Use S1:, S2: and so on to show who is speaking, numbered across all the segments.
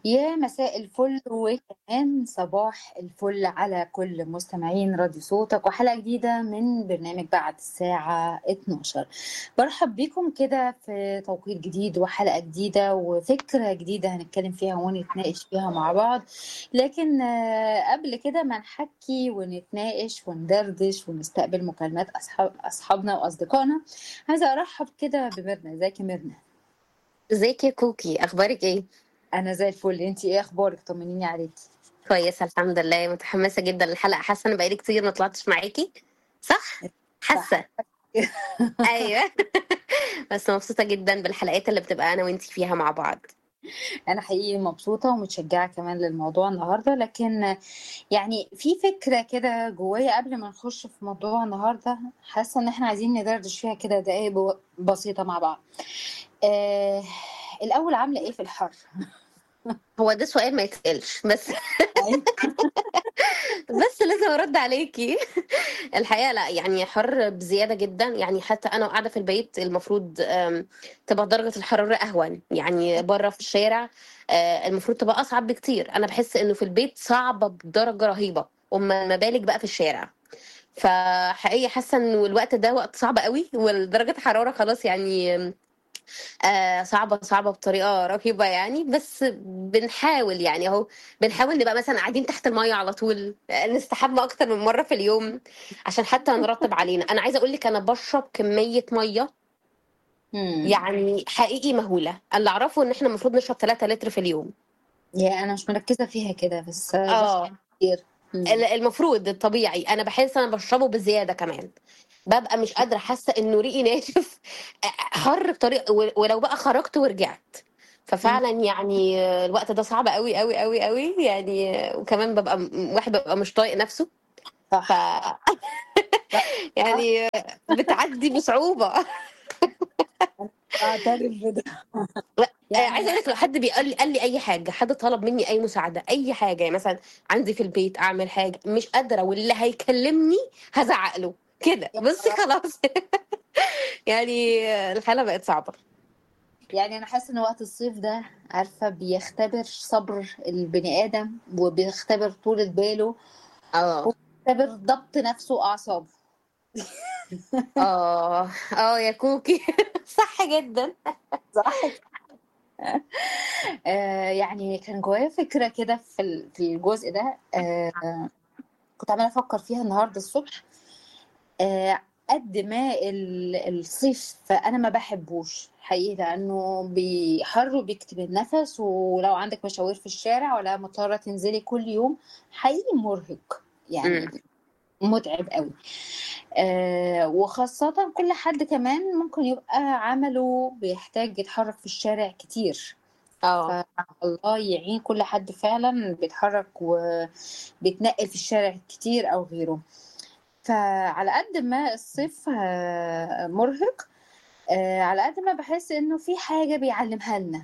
S1: يا مساء الفل وكمان صباح الفل على كل مستمعين راديو صوتك وحلقة جديدة من برنامج بعد الساعة 12 برحب بيكم كده في توقيت جديد وحلقة جديدة وفكرة جديدة هنتكلم فيها ونتناقش فيها مع بعض لكن آه، قبل كده ما نحكي ونتناقش وندردش ونستقبل مكالمات أصحاب أصحابنا وأصدقائنا عايزة أرحب كده بميرنا ازيك يا ميرنا
S2: ازيك يا كوكي اخبارك ايه
S1: أنا زي الفل انتي ايه أخبارك طمنيني عليكي
S2: كويسه الحمد لله متحمسه جدا للحلقه حاسه ان بقالي كتير ما طلعتش معاكي صح
S1: صح
S2: حاسه ايوه بس مبسوطه جدا بالحلقات اللي بتبقى انا وانتي فيها مع بعض
S1: أنا حقيقي مبسوطة ومتشجعة كمان للموضوع النهاردة لكن يعني في فكرة كده جوايا قبل ما نخش في موضوع النهاردة حاسة إن إحنا عايزين ندردش فيها كده دقايق بو- بسيطة مع بعض آه الأول عاملة إيه في الحر؟
S2: هو ده سؤال ما يتسالش بس بس لازم ارد عليكي الحقيقه لا يعني حر بزياده جدا يعني حتى انا قاعده في البيت المفروض آم، تبقى درجه الحراره اهون يعني بره في الشارع آه، المفروض تبقى اصعب بكتير انا بحس انه في البيت صعبه بدرجه رهيبه وما ما بالك بقى في الشارع فحقيقي حاسه انه الوقت ده وقت صعب قوي ودرجه الحراره خلاص يعني آه صعبة صعبة بطريقة رهيبة يعني بس بنحاول يعني اهو بنحاول نبقى مثلا قاعدين تحت المية على طول آه، نستحمى أكتر من مرة في اليوم عشان حتى نرطب علينا أنا عايزة أقول لك أنا بشرب كمية مية
S1: مم.
S2: يعني حقيقي مهولة اللي أعرفه إن إحنا المفروض نشرب 3 لتر في اليوم
S1: يا أنا مش مركزة فيها كده بس بشرب
S2: اه
S1: كتير مم.
S2: ال- المفروض الطبيعي أنا بحس أنا بشربه بزيادة كمان ببقى مش قادرة حاسة إنه ريقي ناشف آه، حر بطريقة و- ولو بقى خرجت ورجعت
S1: مم.
S2: ففعلا يعني الوقت ده صعب قوي قوي قوي قوي يعني وكمان ببقى واحد ببقى مش طايق نفسه ف
S1: صح صح
S2: يعني بتعدي بصعوبة
S1: أعترف بده
S2: لا آه،
S1: يعني
S2: عايزه اقول لك لو حد بيقول لي قال لي اي حاجه حد طلب مني اي مساعده اي حاجه يعني مثلا عندي في البيت اعمل حاجه مش قادره واللي هيكلمني هزعق له كده
S1: يا
S2: بصي
S1: خرابي
S2: خلاص يعني الحاله بقت صعبه
S1: يعني انا حاسه ان وقت الصيف ده عارفه بيختبر صبر البني ادم وبيختبر طولة باله
S2: اه
S1: وبيختبر ضبط نفسه واعصابه
S2: اه اه يا كوكي صح جدا
S1: صح آه يعني كان جوايا فكره كده في ال- في الجزء ده آه كنت عماله افكر فيها النهارده الصبح آه قد ما ال- الصيف فانا ما بحبوش حقيقي لانه بيحر وبيكتب النفس ولو عندك مشاوير في الشارع ولا مضطره تنزلي كل يوم حقيقي مرهق يعني
S2: امم
S1: متعب قوي آه وخاصة كل حد كمان ممكن يبقى عمله بيحتاج يتحرك في الشارع كتير
S2: اه
S1: فالله يعين كل حد فعلا بيتحرك وبيتنقل في الشارع كتير أو غيره فعلى قد ما الصيف آه، مرهق آه، على قد ما بحس إنه في حاجة بيعلمها لنا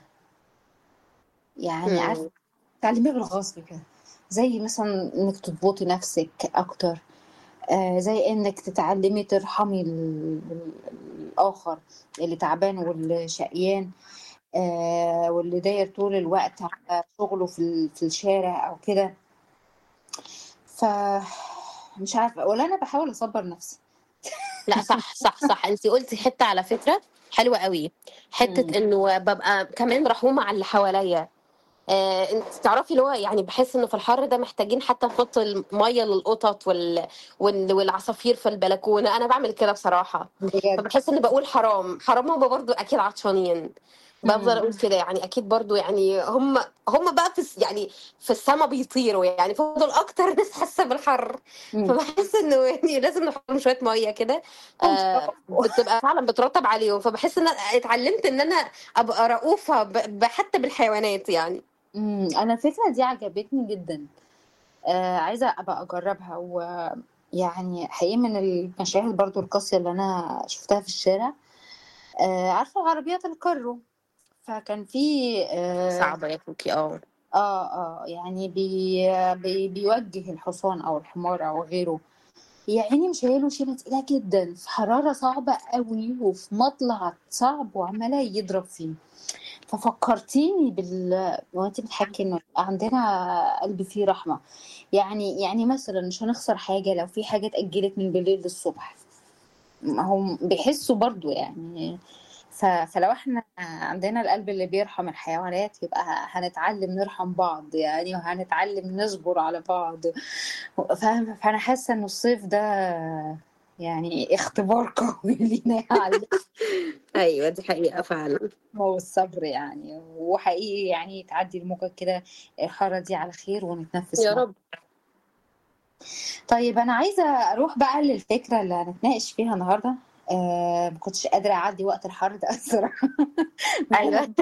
S1: يعني عارفة
S2: امم
S1: تعلميها بالغصب كده زي مثلا إنك تضبطي نفسك أكتر آه، زي انك تتعلمي ترحمي ال- ال- الاخر اللي تعبان واللي شقيان آه، واللي داير طول الوقت على شغله في ال- في الشارع او كده ف مش عارفه ولا انا بحاول اصبر نفسي
S2: لا صح صح صح انت قلتي حته على فكره حلوه قوي
S1: مم.
S2: حته انه ببقى كمان رحومه على اللي حواليا آه، انت تعرفي اللي هو يعني بحس انه في الحر ده محتاجين حتى نحط الميه للقطط وال... وال... والعصافير في البلكونه انا بعمل كده بصراحه
S1: بجد
S2: فبحس اني بقول حرام حرام هم برضو اكيد عطشانين بفضل
S1: مم.
S2: اقول كده يعني اكيد برضو يعني هم هم بقى في الس- يعني في السما بيطيروا يعني فدول اكتر ناس حاسه بالحر
S1: مم.
S2: فبحس انه يعني لازم نحط لهم شويه ميه كده آه بتبقى فعلا بترطب عليهم فبحس ان أنا اتعلمت ان انا ابقى رؤوفه ب... ب- حتى بالحيوانات يعني
S1: مم. انا الفكره دي عجبتني جدا آه عايزه ابقى اجربها ويعني حقيقي من المشاهد برضو القاسيه اللي انا شفتها في الشارع آه عارفه عربيات الكارو فكان في اه
S2: صعبه يا كوكي اه
S1: اه, آه يعني بي بي بيوجه الحصان او الحمار او غيره يا عيني مش شايله شيله تقيله جدا في حراره صعبه قوي وفي مطلع صعب وعماله يضرب فيه ففكرتيني بال وانت بتحكي انه يبقى عندنا قلب فيه رحمه يعني يعني مثلا مش هنخسر حاجه لو في حاجه اتاجلت من بالليل للصبح ما هم بيحسوا برضو يعني ف... فلو احنا عندنا القلب اللي بيرحم الحيوانات يبقى هنتعلم نرحم بعض يعني وهنتعلم نصبر على بعض فاهم فانا حاسه ان الصيف ده يعني اختبار قوي لينا على
S2: ايوه دي حقيقه فعلا
S1: والصبر يعني وحقيقي يعني تعدي الموجة كده الحارة دي على خير ونتنفس
S2: يا
S1: مع
S2: رب
S1: طيب أنا عايزة أروح بقى للفكرة اللي هنتناقش فيها النهاردة آه ما كنتش قادرة أعدي وقت الحر ده الصراحة
S2: ايوه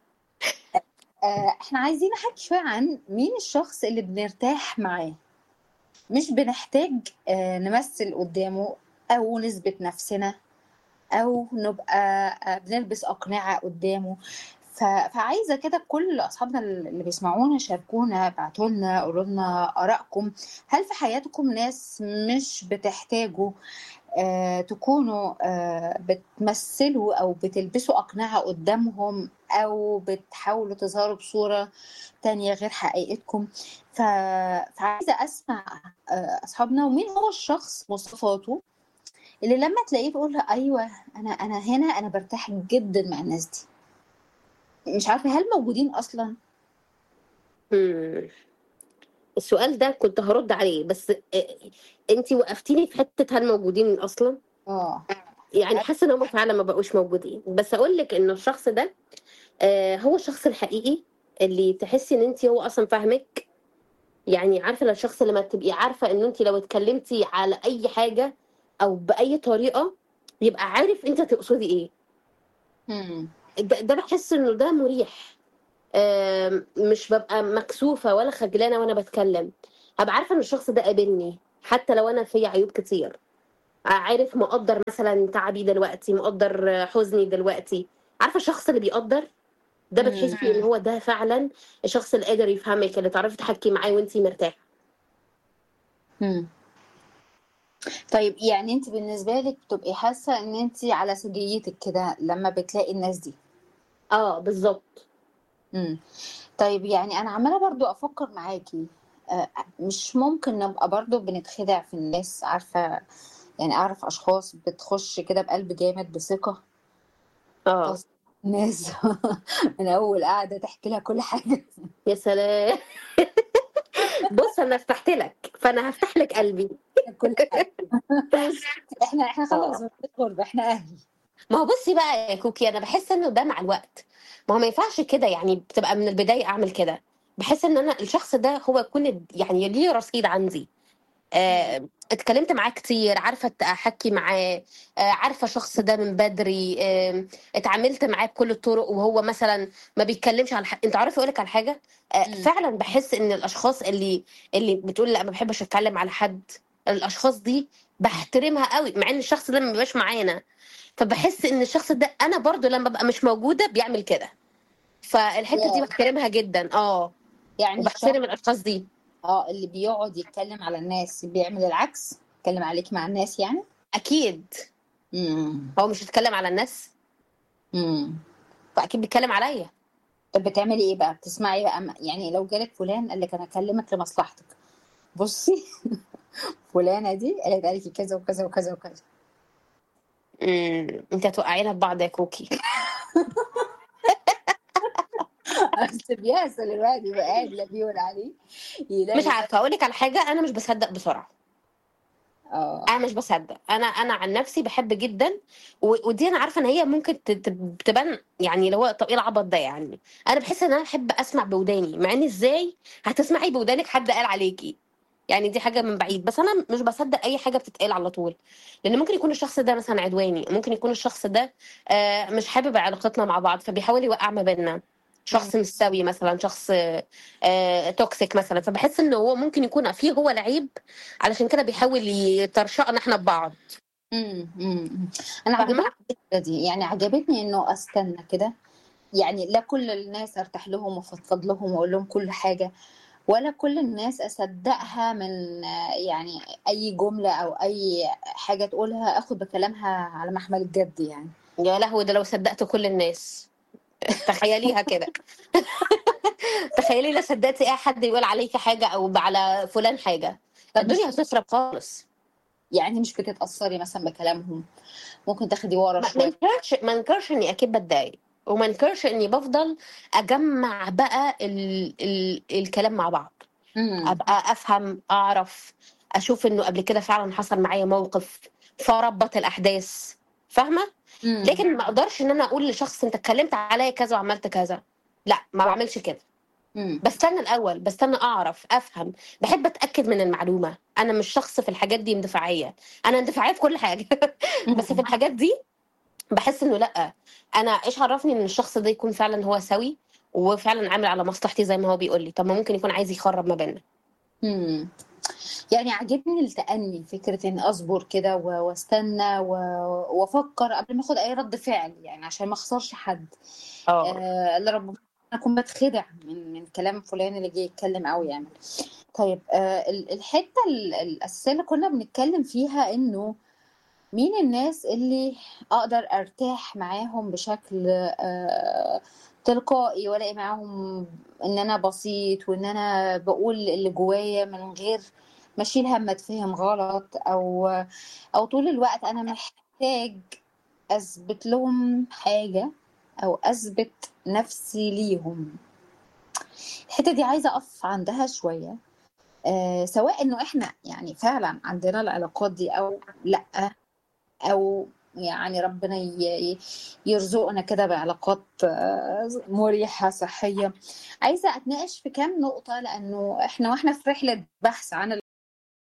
S1: آه احنا عايزين نحكي شوية عن مين الشخص اللي بنرتاح معاه مش بنحتاج آه نمثل قدامه أو نثبت نفسنا او نبقى آه، بنلبس اقنعه قدامه ف... فعايزه كده كل اصحابنا اللي بيسمعونا شاركونا ابعتوا لنا قولوا لنا ارائكم هل في حياتكم ناس مش بتحتاجوا آه تكونوا آه بتمثلوا او بتلبسوا اقنعه قدامهم او بتحاولوا تظهروا بصوره تانية غير حقيقتكم ف... فعايزه اسمع آه اصحابنا ومين هو الشخص مواصفاته اللي لما تلاقيه تقول له ايوه انا انا هنا انا برتاح جدا مع الناس دي مش عارفه هل موجودين اصلا
S2: مم. السؤال ده كنت هرد عليه بس انت وقفتيني في حته هل موجودين اصلا
S1: اه
S2: يعني حاسه ان هم فعلا ما بقوش موجودين بس اقول لك انه الشخص ده آه، هو الشخص الحقيقي اللي تحسي ان انت هو اصلا فاهمك يعني عارفه لو الشخص لما تبقي عارفه ان انت لو اتكلمتي على اي حاجه او باي طريقه يبقى عارف انت تقصدي ايه
S1: مم.
S2: ده, ده بحس انه ده مريح آم، مش ببقى مكسوفه ولا خجلانه وانا بتكلم هبقى عارفه ان الشخص ده قابلني حتى لو انا في عيوب كتير عارف مقدر مثلا تعبي دلوقتي مقدر حزني دلوقتي عارفه الشخص اللي بيقدر ده
S1: مم.
S2: بتحسي ان هو ده فعلا الشخص اللي قادر يفهمك اللي تعرفي تحكي معاه وانتي مرتاحه
S1: مم. طيب يعني انت بالنسبه لك بتبقي حاسه ان انت على سجيتك كده لما بتلاقي الناس دي
S2: اه بالظبط
S1: مم. طيب يعني انا عماله برضو افكر معاكي آه، مش ممكن نبقى برضو بنتخدع في الناس عارفه يعني اعرف اشخاص بتخش كده بقلب جامد بثقه
S2: اه
S1: تص- ناس من اول قاعده تحكي لها كل حاجه
S2: يا سلام بص انا فتحت لك فانا هفتح لك قلبي
S1: كل حاجه احنا احنا خلاص
S2: اه
S1: مفيش غربه احنا اهل
S2: ما هو بصي بقى يا كوكي انا بحس انه ده مع الوقت ما هو ما ينفعش كده يعني بتبقى من البدايه اعمل كده بحس ان انا الشخص ده هو يكون يعني ليه رصيد عندي آه، اتكلمت معاه كتير عارفه احكي معاه آه، عارفه الشخص ده من بدري آه، اتعاملت معاه بكل الطرق وهو مثلا ما بيتكلمش على حق انت عارفه اقول لك على حاجه آه،
S1: مم.
S2: فعلا بحس ان الاشخاص اللي اللي بتقول لا ما بحبش اتكلم على حد الاشخاص دي بحترمها قوي مع ان الشخص ده ما بيبقاش معانا فبحس ان الشخص ده انا برضو لما ببقى مش موجوده بيعمل كده فالحته دي
S1: يا-
S2: بحترمها جدا اه
S1: يعني الشخص
S2: وبحترم الاشخاص دي
S1: اه اللي بيقعد يتكلم على الناس بيعمل العكس يتكلم عليك مع الناس يعني
S2: اكيد
S1: امم
S2: هو مش هيتكلم على الناس
S1: امم
S2: فاكيد بيتكلم عليا
S1: طب بتعملي ايه بقى بتسمعي بقى م- يعني لو جالك فلان قال لك انا اكلمك لمصلحتك بصي فلانه دي قالت عليكي كذا وكذا وكذا وكذا
S2: امم انت هتوقعينا في بعض يا كوكي
S1: بس بيحصل الواحد يبقى قاعد لا بيقول عليه
S2: مش
S1: يلاقي
S2: عارفه اقول لك على حاجه انا مش بصدق بسرعه
S1: اه
S2: انا مش بصدق انا انا عن نفسي بحب جدا و- ودي انا عارفه ان هي ممكن ت- ت- تبان يعني اللي هو طب ايه العبط ده يعني انا بحس ان انا بحب اسمع بوداني مع ان ازاي هتسمعي بودانك حد قال عليكي يعني دي حاجه من بعيد بس انا مش بصدق اي حاجه بتتقال على طول لان ممكن يكون الشخص ده مثلا عدواني ممكن يكون الشخص ده آه، مش حابب علاقتنا مع بعض فبيحاول يوقع ما بيننا شخص مش سوي مثلا شخص آه، توكسيك مثلا فبحس ان هو ممكن يكون فيه هو لعيب علشان كده بيحاول يطرشقنا احنا ببعض
S1: امم امم انا
S2: فاهمه
S1: عجبتني الفكره دي يعني عجبتني انه استنى كده يعني لا كل الناس ارتاح لهم وافضفض لهم واقول لهم كل حاجه ولا كل الناس اصدقها من آه، يعني اي جمله او اي حاجه تقولها اخد بكلامها على محمل الجد يعني
S2: يا لهوي ده لو صدقت كل الناس تخيليها كده تخيلي لو صدقتي اي حد يقول عليكي حاجه او على فلان حاجه
S1: طب مش
S2: الدنيا هتخرب خالص
S1: يعني مش بتتأثري مثلا بكلامهم ممكن تاخدي ورا
S2: ما ما
S1: شوية
S2: انكرش ما انكرش اني اكيد بتضايق وما انكرش اني بفضل اجمع بقى ال... ال... الكلام مع بعض
S1: امم
S2: ابقى افهم اعرف اشوف انه قبل كده فعلا حصل معايا موقف فربط الاحداث فاهمه
S1: امم
S2: لكن ما اقدرش ان انا اقول لشخص انت اتكلمت عليا كذا وعملت كذا لا ما بعملش كده
S1: امم
S2: بستنى الاول بستنى اعرف افهم بحب اتاكد من المعلومه انا مش شخص في الحاجات دي اندفاعيه انا اندفاعيه في كل حاجه بس في الحاجات دي بحس انه لا انا ايش عرفني ان الشخص ده يكون فعلا هو سوي وفعلا عامل على مصلحتي زي ما هو بيقول لي طب ما ممكن يكون عايز يخرب ما بيننا
S1: امم يعني عاجبني التأني فكرة إني أصبر كده و- واستنى و- وأفكر قبل ما أخد أي رد فعل يعني عشان ما أخسرش حد
S2: اه
S1: آه إلا رب أكون بتخدع من من كلام فلان اللي جاي يتكلم أو يعمل طيب آه ال- الحتة ال- الأساسية اللي كنا بنتكلم فيها إنه مين الناس اللي أقدر أرتاح معاهم بشكل آه تلقائي وألاقي معاهم إن أنا بسيط وإن أنا بقول اللي جوايا من غير ما أشيل هم أتفهم غلط أو أو طول الوقت أنا محتاج أثبت لهم حاجة أو أثبت نفسي ليهم الحتة دي عايزة أقف عندها شوية آه سواء إنه إحنا يعني فعلا عندنا العلاقات دي أو لأ او يعني ربنا ي- ي- يرزقنا كده بعلاقات آه، مريحة صحية عايزة اتناقش في كام نقطة لانه احنا واحنا في رحلة بحث عن